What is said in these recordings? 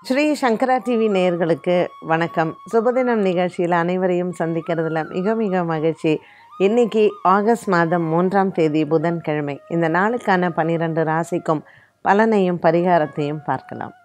ஸ்ரீ சங்கரா TV நேயர்களுக்கு வணக்கம் சுபதினம் நிகழ்ச்சியில் அனைவரையும் சந்திக்கிறதுல மிக மிக மகிழ்ச்சி இன்னைக்கு ஆகஸ்ட் மாதம் மூன்றாம் தேதி புதன்கிழமை இந்த நாளுக்கான பனிரெண்டு ராசிக்கும் பலனையும் பரிகாரத்தையும் பார்க்கலாம்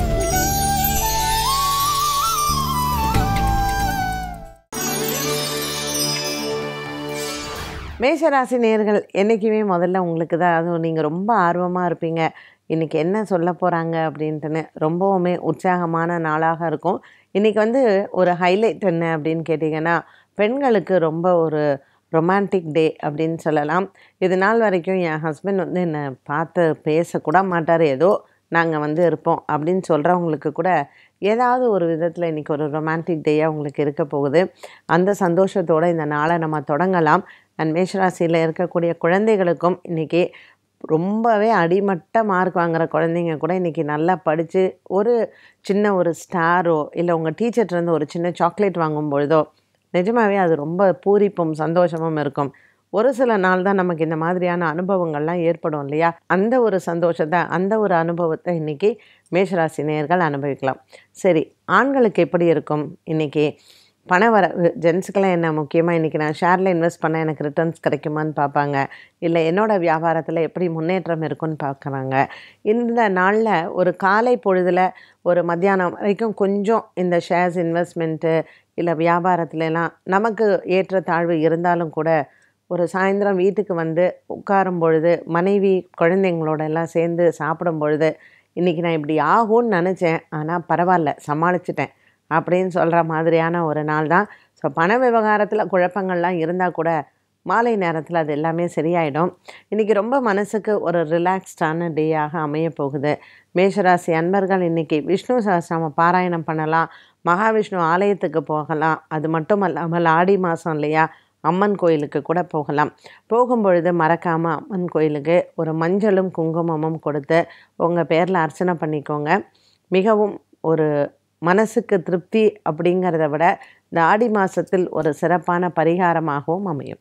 மேஷராசி நேர்கள் என்றைக்குமே முதல்ல உங்களுக்கு தான் அதுவும் நீங்கள் ரொம்ப ஆர்வமாக இருப்பீங்க இன்றைக்கி என்ன சொல்ல போகிறாங்க அப்படின்ட்டுன்னு ரொம்பவுமே உற்சாகமான நாளாக இருக்கும் இன்றைக்கி வந்து ஒரு ஹைலைட் என்ன அப்படின்னு கேட்டிங்கன்னா பெண்களுக்கு ரொம்ப ஒரு ரொமான்டிக் டே அப்படின்னு சொல்லலாம் இது நாள் வரைக்கும் என் ஹஸ்பண்ட் வந்து என்னை பார்த்து பேசக்கூட மாட்டார் ஏதோ நாங்கள் வந்து இருப்போம் அப்படின்னு சொல்கிறவங்களுக்கு கூட ஏதாவது ஒரு விதத்தில் இன்றைக்கி ஒரு ரொமான்டிக் டேயாக உங்களுக்கு இருக்க போகுது அந்த சந்தோஷத்தோடு இந்த நாளை நம்ம தொடங்கலாம் அண்ட் மேஷராசியில் இருக்கக்கூடிய குழந்தைகளுக்கும் இன்றைக்கி ரொம்பவே அடிமட்ட மார்க் வாங்குகிற குழந்தைங்க கூட இன்றைக்கி நல்லா படித்து ஒரு சின்ன ஒரு ஸ்டாரோ இல்லை உங்கள் டீச்சர்லேருந்து ஒரு சின்ன சாக்லேட் வாங்கும் பொழுதோ நிஜமாகவே அது ரொம்ப பூரிப்பும் சந்தோஷமும் இருக்கும் ஒரு சில நாள் தான் நமக்கு இந்த மாதிரியான அனுபவங்கள்லாம் ஏற்படும் இல்லையா அந்த ஒரு சந்தோஷத்தை அந்த ஒரு அனுபவத்தை இன்றைக்கி மேஷராசி நேயர்கள் அனுபவிக்கலாம் சரி ஆண்களுக்கு எப்படி இருக்கும் இன்றைக்கி பண வரவு ஜென்ஸுக்கெல்லாம் என்ன முக்கியமாக இன்றைக்கி நான் ஷேரில் இன்வெஸ்ட் பண்ணால் எனக்கு ரிட்டர்ன்ஸ் கிடைக்குமான்னு பார்ப்பாங்க இல்லை என்னோடய வியாபாரத்தில் எப்படி முன்னேற்றம் இருக்குன்னு பார்க்குறாங்க இந்த நாளில் ஒரு காலை பொழுதில் ஒரு மத்தியானம் வரைக்கும் கொஞ்சம் இந்த ஷேர்ஸ் இன்வெஸ்ட்மெண்ட்டு இல்லை வியாபாரத்துலலாம் நமக்கு ஏற்ற தாழ்வு இருந்தாலும் கூட ஒரு சாயந்தரம் வீட்டுக்கு வந்து உட்காரும் பொழுது மனைவி குழந்தைங்களோட எல்லாம் சேர்ந்து சாப்பிடும் பொழுது இன்றைக்கி நான் இப்படி ஆகும்னு நினச்சேன் ஆனால் பரவாயில்ல சமாளிச்சிட்டேன் அப்படின்னு சொல்கிற மாதிரியான ஒரு நாள் தான் ஸோ பண விவகாரத்தில் குழப்பங்கள்லாம் இருந்தால் கூட மாலை நேரத்தில் அது எல்லாமே சரியாயிடும் இன்றைக்கி ரொம்ப மனசுக்கு ஒரு ரிலாக்ஸ்டான டேயாக அமைய போகுது மேஷராசி அன்பர்கள் இன்றைக்கி விஷ்ணு சகசிரம பாராயணம் பண்ணலாம் மகாவிஷ்ணு ஆலயத்துக்கு போகலாம் அது மட்டும் அல்லாமல் ஆடி மாதம் இல்லையா அம்மன் கோயிலுக்கு கூட போகலாம் போகும்பொழுது மறக்காமல் அம்மன் கோயிலுக்கு ஒரு மஞ்சளும் குங்குமமும் கொடுத்து உங்கள் பேரில் அர்ச்சனை பண்ணிக்கோங்க மிகவும் ஒரு மனசுக்கு திருப்தி அப்படிங்கிறத விட இந்த ஆடி மாதத்தில் ஒரு சிறப்பான பரிகாரமாகவும் அமையும்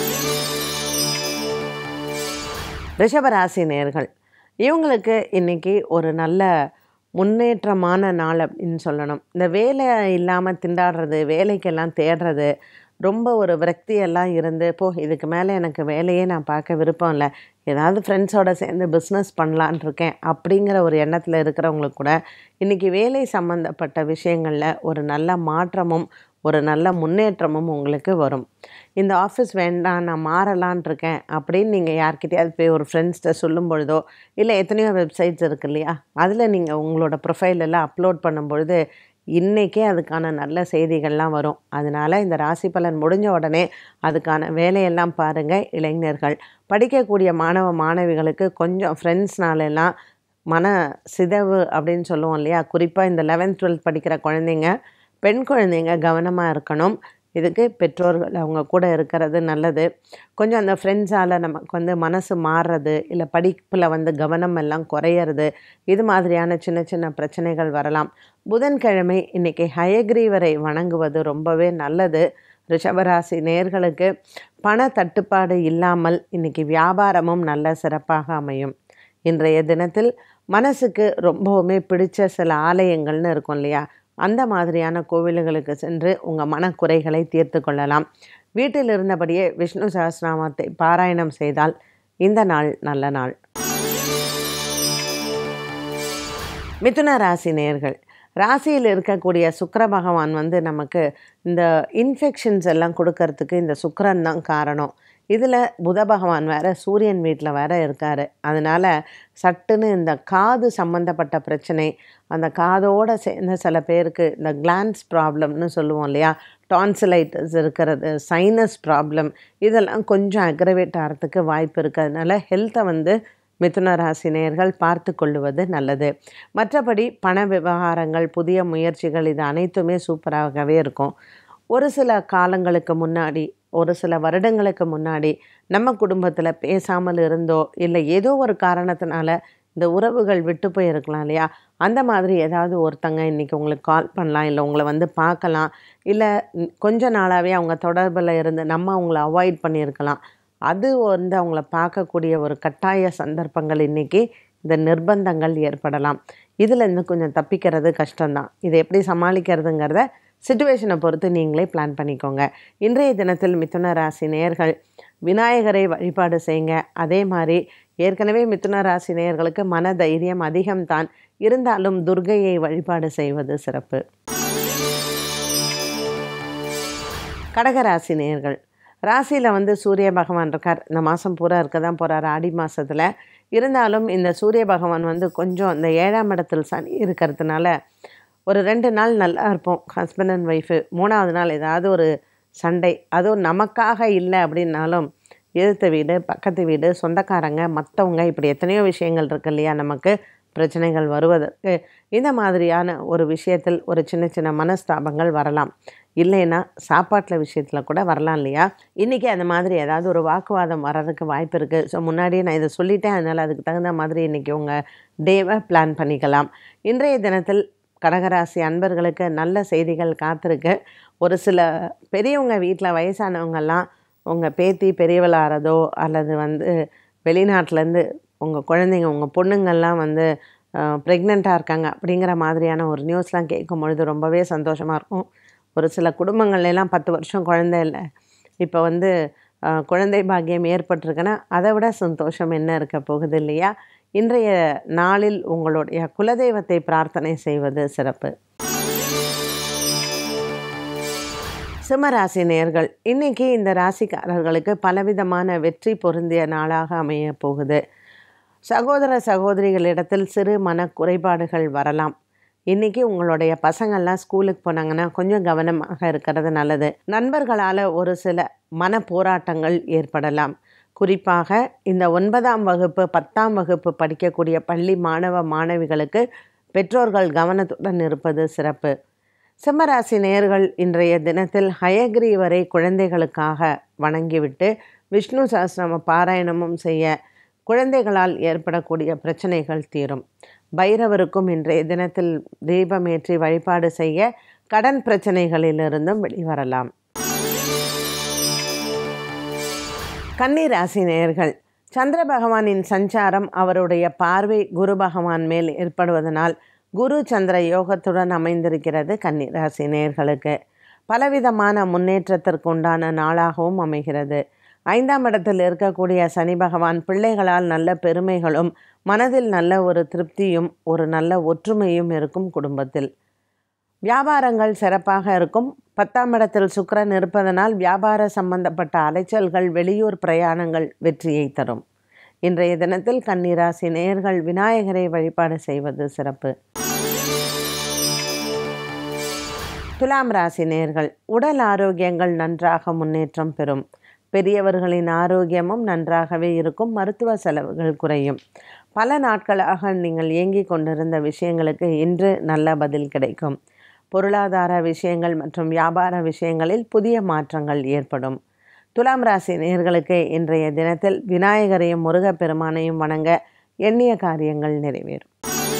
ரிஷபராசி நேர்கள் இவங்களுக்கு இன்றைக்கி ஒரு நல்ல முன்னேற்றமான நாள் அப்படின்னு சொல்லணும் இந்த வேலை இல்லாமல் திண்டாடுறது வேலைக்கெல்லாம் தேடுறது ரொம்ப ஒரு விரக்தியெல்லாம் இருந்து போ இதுக்கு மேலே எனக்கு வேலையே நான் பார்க்க விருப்பம் இல்லை ஏதாவது ஃப்ரெண்ட்ஸோடு சேர்ந்து பிஸ்னஸ் பண்ணலான் இருக்கேன் அப்படிங்கிற ஒரு எண்ணத்தில் இருக்கிறவங்களுக்கு கூட இன்றைக்கி வேலை சம்மந்தப்பட்ட விஷயங்களில் ஒரு நல்ல மாற்றமும் ஒரு நல்ல முன்னேற்றமும் உங்களுக்கு வரும் இந்த ஆஃபீஸ் வேண்டாம் நான் மாறலான் இருக்கேன் அப்படின்னு நீங்கள் யார்கிட்டயாவது போய் ஒரு ஃப்ரெண்ட்ஸ்கிட்ட சொல்லும் பொழுதோ இல்லை எத்தனையோ வெப்சைட்ஸ் இருக்கு இல்லையா அதில் நீங்கள் உங்களோட ப்ரொஃபைல் எல்லாம் அப்லோட் பண்ணும் பொழுது இன்றைக்கே அதுக்கான நல்ல செய்திகள்லாம் வரும் அதனால் இந்த ராசி பலன் முடிஞ்ச உடனே அதுக்கான வேலையெல்லாம் பாருங்கள் இளைஞர்கள் படிக்கக்கூடிய மாணவ மாணவிகளுக்கு கொஞ்சம் ஃப்ரெண்ட்ஸ்னாலெல்லாம் மன சிதவு அப்படின்னு சொல்லுவோம் இல்லையா குறிப்பாக இந்த லெவன்த் டுவெல்த் படிக்கிற குழந்தைங்க பெண் குழந்தைங்க கவனமாக இருக்கணும் இதுக்கு பெற்றோர்கள் அவங்க கூட இருக்கிறது நல்லது கொஞ்சம் அந்த ஃப்ரெண்ட்ஸால் நமக்கு வந்து மனசு மாறுறது இல்லை படிப்பில் வந்து கவனம் எல்லாம் குறையிறது இது மாதிரியான சின்ன சின்ன பிரச்சனைகள் வரலாம் புதன்கிழமை இன்றைக்கி ஹயக்ரீவரை வணங்குவது ரொம்பவே நல்லது ரிஷபராசி நேர்களுக்கு பண தட்டுப்பாடு இல்லாமல் இன்றைக்கி வியாபாரமும் நல்ல சிறப்பாக அமையும் இன்றைய தினத்தில் மனசுக்கு ரொம்பவுமே பிடிச்ச சில ஆலயங்கள்னு இருக்கும் இல்லையா அந்த மாதிரியான கோவில்களுக்கு சென்று உங்கள் மனக்குறைகளை தீர்த்து கொள்ளலாம் வீட்டில் இருந்தபடியே விஷ்ணு சகஸ்ரநாமத்தை பாராயணம் செய்தால் இந்த நாள் நல்ல நாள் மிதுன ராசி நேர்கள் ராசியில் இருக்கக்கூடிய சுக்கர பகவான் வந்து நமக்கு இந்த இன்ஃபெக்ஷன்ஸ் எல்லாம் கொடுக்கறதுக்கு இந்த சுக்கரன் தான் காரணம் இதில் புத பகவான் வேறு சூரியன் வீட்டில் வேறு இருக்கார் அதனால் சட்டுன்னு இந்த காது சம்மந்தப்பட்ட பிரச்சனை அந்த காதோடு சேர்ந்த சில பேருக்கு இந்த கிளான்ஸ் ப்ராப்ளம்னு சொல்லுவோம் இல்லையா டான்சிலைட்டிஸ் இருக்கிறது சைனஸ் ப்ராப்ளம் இதெல்லாம் கொஞ்சம் அக்ரவேட் ஆகிறதுக்கு வாய்ப்பு இருக்கிறதுனால ஹெல்த்தை வந்து மிதுன ராசினியர்கள் பார்த்து கொள்ளுவது நல்லது மற்றபடி பண விவகாரங்கள் புதிய முயற்சிகள் இது அனைத்துமே சூப்பராகவே இருக்கும் ஒரு சில காலங்களுக்கு முன்னாடி ஒரு சில வருடங்களுக்கு முன்னாடி நம்ம குடும்பத்தில் பேசாமல் இருந்தோ இல்லை ஏதோ ஒரு காரணத்தினால இந்த உறவுகள் விட்டு போயிருக்கலாம் இல்லையா அந்த மாதிரி ஏதாவது ஒருத்தங்க இன்றைக்கி உங்களுக்கு கால் பண்ணலாம் இல்லை உங்களை வந்து பார்க்கலாம் இல்லை கொஞ்ச நாளாகவே அவங்க தொடர்பில் இருந்து நம்ம அவங்கள அவாய்ட் பண்ணியிருக்கலாம் அது வந்து அவங்கள பார்க்கக்கூடிய ஒரு கட்டாய சந்தர்ப்பங்கள் இன்றைக்கி இந்த நிர்பந்தங்கள் ஏற்படலாம் இதில் இருந்து கொஞ்சம் தப்பிக்கிறது கஷ்டம்தான் இதை எப்படி சமாளிக்கிறதுங்கிறத சுச்சுவேஷனை பொறுத்து நீங்களே பிளான் பண்ணிக்கோங்க இன்றைய தினத்தில் மிதுன ராசி நேயர்கள் விநாயகரை வழிபாடு செய்யுங்க அதே மாதிரி ஏற்கனவே மிதுன ராசி நேயர்களுக்கு மன தைரியம் அதிகம்தான் இருந்தாலும் துர்கையை வழிபாடு செய்வது சிறப்பு கடகராசி நேயர்கள் ராசியில் வந்து சூரிய பகவான் இருக்கார் இந்த மாதம் பூரா இருக்க தான் போகிறார் ஆடி மாதத்தில் இருந்தாலும் இந்த சூரிய பகவான் வந்து கொஞ்சம் இந்த ஏழாம் இடத்தில் சனி இருக்கிறதுனால ஒரு ரெண்டு நாள் நல்லா இருப்போம் ஹஸ்பண்ட் அண்ட் ஒய்ஃபு மூணாவது நாள் ஏதாவது ஒரு சண்டை அதுவும் நமக்காக இல்லை அப்படின்னாலும் எதிர்த்த வீடு பக்கத்து வீடு சொந்தக்காரங்க மற்றவங்க இப்படி எத்தனையோ விஷயங்கள் இருக்கு இல்லையா நமக்கு பிரச்சனைகள் வருவதற்கு இந்த மாதிரியான ஒரு விஷயத்தில் ஒரு சின்ன சின்ன மனஸ்தாபங்கள் வரலாம் இல்லைன்னா சாப்பாட்டில் விஷயத்தில் கூட வரலாம் இல்லையா இன்றைக்கி அந்த மாதிரி ஏதாவது ஒரு வாக்குவாதம் வர்றதுக்கு வாய்ப்பு இருக்குது ஸோ முன்னாடியே நான் இதை சொல்லிட்டேன் அதனால் அதுக்கு தகுந்த மாதிரி இன்றைக்கி உங்கள் டேவை பிளான் பண்ணிக்கலாம் இன்றைய தினத்தில் கடகராசி அன்பர்களுக்கு நல்ல செய்திகள் காத்திருக்கு ஒரு சில பெரியவங்க வீட்டில் வயசானவங்கெல்லாம் உங்கள் பேத்தி பெரியவளாகிறதோ அல்லது வந்து வெளிநாட்டிலேருந்து உங்கள் குழந்தைங்க உங்கள் பொண்ணுங்கள்லாம் வந்து ப்ரெக்னெண்ட்டாக இருக்காங்க அப்படிங்கிற மாதிரியான ஒரு நியூஸ்லாம் கேட்கும் பொழுது ரொம்பவே சந்தோஷமாக இருக்கும் ஒரு சில குடும்பங்கள்ல எல்லாம் பத்து வருஷம் குழந்தை இல்லை இப்போ வந்து அஹ், குழந்தை பாக்கியம் ஏற்பட்டிருக்குன்னா அதை விட சந்தோஷம் என்ன இருக்க போகுது இல்லையா இன்றைய நாளில் உங்களுடைய குலதெய்வத்தை பிரார்த்தனை செய்வது சிறப்பு சிம்மராசி நேயர்கள் இன்னைக்கு இந்த ராசிக்காரர்களுக்கு பலவிதமான வெற்றி பொருந்திய நாளாக அமைய போகுது சகோதர சகோதரிகளிடத்தில் சிறு மன குறைபாடுகள் வரலாம் இன்றைக்கி உங்களுடைய பசங்கள்லாம் ஸ்கூலுக்கு போனாங்கன்னா கொஞ்சம் கவனமாக இருக்கிறது நல்லது நண்பர்களால் ஒரு சில மன போராட்டங்கள் ஏற்படலாம் குறிப்பாக இந்த ஒன்பதாம் வகுப்பு பத்தாம் வகுப்பு படிக்கக்கூடிய பள்ளி மாணவ மாணவிகளுக்கு பெற்றோர்கள் கவனத்துடன் இருப்பது சிறப்பு சிம்மராசி நேயர்கள் இன்றைய தினத்தில் ஹயக்ரீவரை குழந்தைகளுக்காக வணங்கிவிட்டு விஷ்ணு சஹஸ்ரநாம பாராயணமும் செய்ய குழந்தைகளால் ஏற்படக்கூடிய பிரச்சனைகள் தீரும் பைரவருக்கும் இன்றைய தினத்தில் தீபமேற்றி வழிபாடு செய்ய கடன் பிரச்சனைகளிலிருந்தும் வெளிவரலாம் கன்னி ராசி நேயர்கள் சந்திர பகவானின் சஞ்சாரம் அவருடைய பார்வை குரு பகவான் மேல் ஏற்படுவதனால் குரு சந்திர யோகத்துடன் அமைந்திருக்கிறது கன்னி ராசி நேயர்களுக்கு பலவிதமான முன்னேற்றத்திற்கு உண்டான நாளாகவும் அமைகிறது ஐந்தாம் இடத்தில் இருக்கக்கூடிய சனி பகவான் பிள்ளைகளால் நல்ல பெருமைகளும் மனதில் நல்ல ஒரு திருப்தியும் ஒரு நல்ல ஒற்றுமையும் இருக்கும் குடும்பத்தில் வியாபாரங்கள் சிறப்பாக இருக்கும் பத்தாம் இடத்தில் சுக்கிரன் இருப்பதனால் வியாபார சம்பந்தப்பட்ட அலைச்சல்கள் வெளியூர் பிரயாணங்கள் வெற்றியை தரும் இன்றைய தினத்தில் கன்னிராசி நேயர்கள் விநாயகரை வழிபாடு செய்வது சிறப்பு துலாம் ராசி நேயர்கள் உடல் ஆரோக்கியங்கள் நன்றாக முன்னேற்றம் பெறும் பெரியவர்களின் ஆரோக்கியமும் நன்றாகவே இருக்கும் மருத்துவ செலவுகள் குறையும் பல நாட்களாக நீங்கள் இயங்கிக் கொண்டிருந்த விஷயங்களுக்கு இன்று நல்ல பதில் கிடைக்கும் பொருளாதார விஷயங்கள் மற்றும் வியாபார விஷயங்களில் புதிய மாற்றங்கள் ஏற்படும் துலாம் ராசி நேயர்களுக்கு இன்றைய தினத்தில் விநாயகரையும் முருகப்பெருமானையும் வணங்க எண்ணிய காரியங்கள் நிறைவேறும்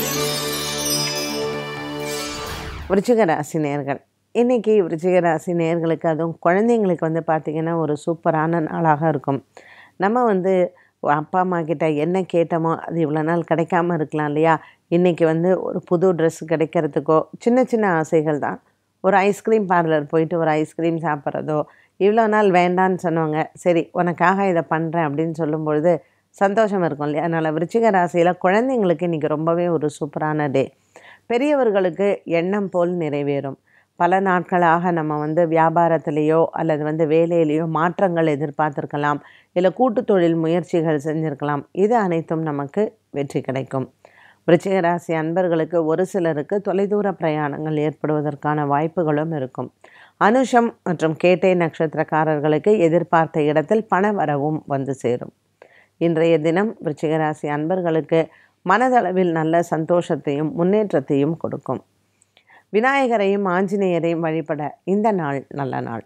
விருச்சிக ராசி நேயர்கள் இன்றைக்கி விருச்சிக ராசி நேயர்களுக்கு அதுவும் குழந்தைங்களுக்கு வந்து பார்த்திங்கன்னா ஒரு சூப்பரான நாளாக இருக்கும் நம்ம வந்து அப்பா அம்மா கிட்ட என்ன கேட்டோமோ அது இவ்வளோ நாள் கிடைக்காம இருக்கலாம் இல்லையா இன்றைக்கி வந்து ஒரு புது ட்ரெஸ் கிடைக்கிறதுக்கோ சின்ன சின்ன ஆசைகள் தான் ஒரு ஐஸ்கிரீம் பார்லர் போயிட்டு ஒரு ஐஸ்கிரீம் சாப்பிட்றதோ இவ்வளோ நாள் வேண்டான்னு சொன்னவங்க சரி உனக்காக இதை பண்ணுறேன் அப்படின்னு சொல்லும்பொழுது சந்தோஷம் இருக்கும் இல்லையா அதனால் விருச்சிக ராசியில் குழந்தைங்களுக்கு இன்றைக்கி ரொம்பவே ஒரு சூப்பரான டே பெரியவர்களுக்கு எண்ணம் போல் நிறைவேறும் பல நாட்களாக நம்ம வந்து வியாபாரத்திலேயோ அல்லது வந்து வேலையிலேயோ மாற்றங்கள் எதிர்பார்த்துருக்கலாம் இல்லை கூட்டு தொழில் முயற்சிகள் செஞ்சுருக்கலாம் இது அனைத்தும் நமக்கு வெற்றி கிடைக்கும் விருச்சிக ராசி அன்பர்களுக்கு ஒரு சிலருக்கு தொலைதூர பிரயாணங்கள் ஏற்படுவதற்கான வாய்ப்புகளும் இருக்கும் அனுஷம் மற்றும் கேட்டை நட்சத்திரக்காரர்களுக்கு எதிர்பார்த்த இடத்தில் பண வரவும் வந்து சேரும் இன்றைய தினம் விருச்சிக ராசி அன்பர்களுக்கு மனதளவில் நல்ல சந்தோஷத்தையும் முன்னேற்றத்தையும் கொடுக்கும் விநாயகரையும் ஆஞ்சநேயரையும் வழிபட இந்த நாள் நல்ல நாள்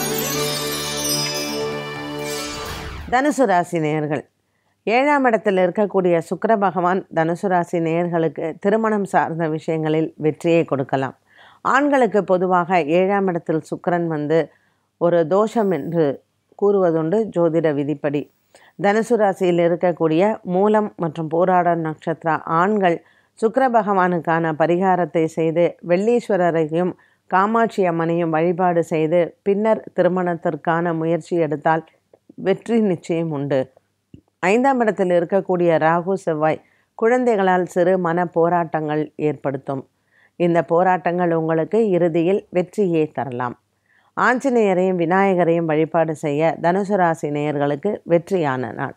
தனுசு ராசி நேயர்கள் ஏழாம் இடத்தில் இருக்கக்கூடிய சுக்கிர பகவான் தனுசு ராசி நேயர்களுக்கு திருமணம் சார்ந்த விஷயங்களில் வெற்றியை கொடுக்கலாம் ஆண்களுக்கு பொதுவாக ஏழாம் இடத்தில் சுக்கிரன் வந்து ஒரு தோஷம் என்று கூறுவதுண்டு ஜோதிட விதிப்படி தனுசு ராசியில் இருக்கக்கூடிய மூலம் மற்றும் போராட நட்சத்திர ஆண்கள் சுக்கிர பகவானுக்கான பரிகாரத்தை செய்து வெள்ளீஸ்வரரையும் காமாட்சி அம்மனையும் வழிபாடு செய்து பின்னர் திருமணத்திற்கான முயற்சி எடுத்தால் வெற்றி நிச்சயம் உண்டு ஐந்தாம் இடத்தில் இருக்கக்கூடிய ராகு செவ்வாய் குழந்தைகளால் சிறு மன போராட்டங்கள் ஏற்படுத்தும் இந்த போராட்டங்கள் உங்களுக்கு இறுதியில் வெற்றியை தரலாம் ஆஞ்சநேயரையும் விநாயகரையும் வழிபாடு செய்ய தனுசு ராசி நேயர்களுக்கு வெற்றியான நாள்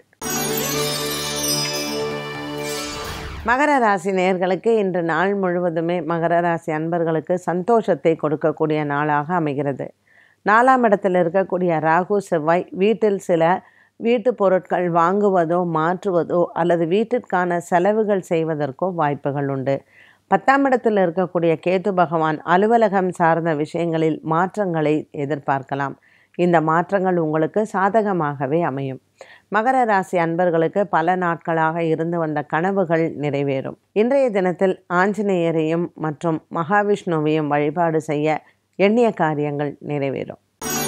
மகர ராசி நேயர்களுக்கு இன்று நாள் முழுவதுமே மகர ராசி அன்பர்களுக்கு சந்தோஷத்தை கொடுக்கக்கூடிய நாளாக அமைகிறது நாலாம் இடத்தில் இருக்கக்கூடிய ராகு செவ்வாய் வீட்டில் சில வீட்டு பொருட்கள் வாங்குவதோ மாற்றுவதோ அல்லது வீட்டிற்கான செலவுகள் செய்வதற்கோ வாய்ப்புகள் உண்டு பத்தாம் இடத்தில் இருக்கக்கூடிய கேது பகவான் அலுவலகம் சார்ந்த விஷயங்களில் மாற்றங்களை எதிர்பார்க்கலாம் இந்த மாற்றங்கள் உங்களுக்கு சாதகமாகவே அமையும் மகர ராசி அன்பர்களுக்கு பல நாட்களாக இருந்து வந்த கனவுகள் நிறைவேறும் இன்றைய தினத்தில் ஆஞ்சநேயரையும் மற்றும் மகாவிஷ்ணுவையும் வழிபாடு செய்ய எண்ணிய காரியங்கள் நிறைவேறும்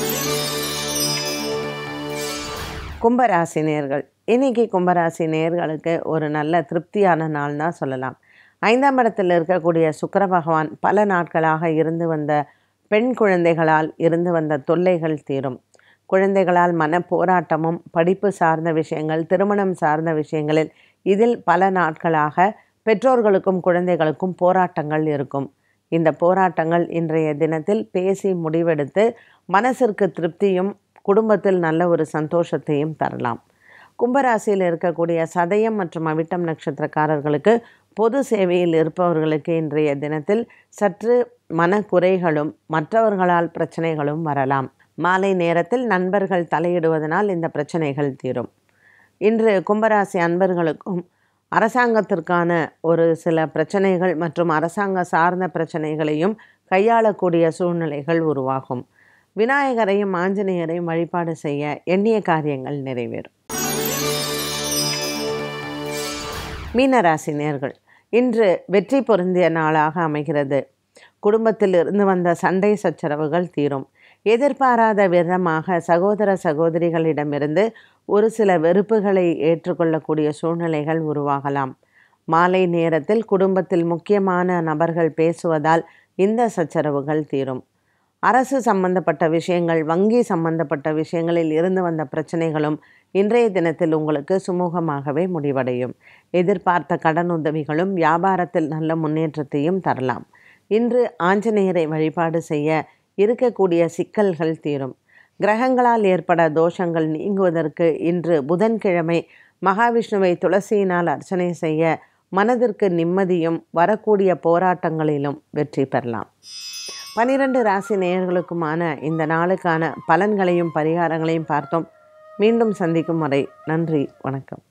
கும்பராசி நேர்கள் இன்னைக்கு கும்பராசி நேர்களுக்கு ஒரு நல்ல திருப்தியான நாள் தான் சொல்லலாம் ஐந்தாம் இடத்தில் இருக்கக்கூடிய சுக்கிர பகவான் பல நாட்களாக இருந்து வந்த பெண் குழந்தைகளால் இருந்து வந்த தொல்லைகள் தீரும் குழந்தைகளால் மன போராட்டமும் படிப்பு சார்ந்த விஷயங்கள் திருமணம் சார்ந்த விஷயங்களில் இதில் பல நாட்களாக பெற்றோர்களுக்கும் குழந்தைகளுக்கும் போராட்டங்கள் இருக்கும் இந்த போராட்டங்கள் இன்றைய தினத்தில் பேசி முடிவெடுத்து மனசிற்கு திருப்தியும் குடும்பத்தில் நல்ல ஒரு சந்தோஷத்தையும் தரலாம் கும்பராசியில் இருக்கக்கூடிய சதயம் மற்றும் அவிட்டம் நட்சத்திரக்காரர்களுக்கு பொது சேவையில் இருப்பவர்களுக்கு இன்றைய தினத்தில் சற்று மனக்குறைகளும் மற்றவர்களால் பிரச்சனைகளும் வரலாம் மாலை நேரத்தில் நண்பர்கள் தலையிடுவதனால் இந்த பிரச்சனைகள் தீரும் இன்று கும்பராசி அன்பர்களுக்கும் அரசாங்கத்திற்கான ஒரு சில பிரச்சனைகள் மற்றும் அரசாங்க சார்ந்த பிரச்சனைகளையும் கையாளக்கூடிய சூழ்நிலைகள் உருவாகும் விநாயகரையும் ஆஞ்சநேயரையும் வழிபாடு செய்ய எண்ணிய காரியங்கள் நிறைவேறும் மீனராசி நேர்கள் இன்று வெற்றி பொருந்திய நாளாக அமைகிறது குடும்பத்தில் இருந்து வந்த சண்டை சச்சரவுகள் தீரும் எதிர்பாராத விதமாக சகோதர சகோதரிகளிடமிருந்து ஒரு சில வெறுப்புகளை ஏற்றுக்கொள்ளக்கூடிய சூழ்நிலைகள் உருவாகலாம் மாலை நேரத்தில் குடும்பத்தில் முக்கியமான நபர்கள் பேசுவதால் இந்த சச்சரவுகள் தீரும் அரசு சம்பந்தப்பட்ட விஷயங்கள் வங்கி சம்பந்தப்பட்ட விஷயங்களில் இருந்து வந்த பிரச்சனைகளும் இன்றைய தினத்தில் உங்களுக்கு சுமூகமாகவே முடிவடையும் எதிர்பார்த்த கடன் உதவிகளும் வியாபாரத்தில் நல்ல முன்னேற்றத்தையும் தரலாம் இன்று ஆஞ்சநேயரை வழிபாடு செய்ய இருக்கக்கூடிய சிக்கல்கள் தீரும் கிரகங்களால் ஏற்பட தோஷங்கள் நீங்குவதற்கு இன்று புதன்கிழமை மகாவிஷ்ணுவை துளசியினால் அர்ச்சனை செய்ய மனதிற்கு நிம்மதியும் வரக்கூடிய போராட்டங்களிலும் வெற்றி பெறலாம் பனிரெண்டு ராசி நேயர்களுக்குமான இந்த நாளுக்கான பலன்களையும் பரிகாரங்களையும் பார்த்தோம் மீண்டும் சந்திக்கும் வரை நன்றி வணக்கம்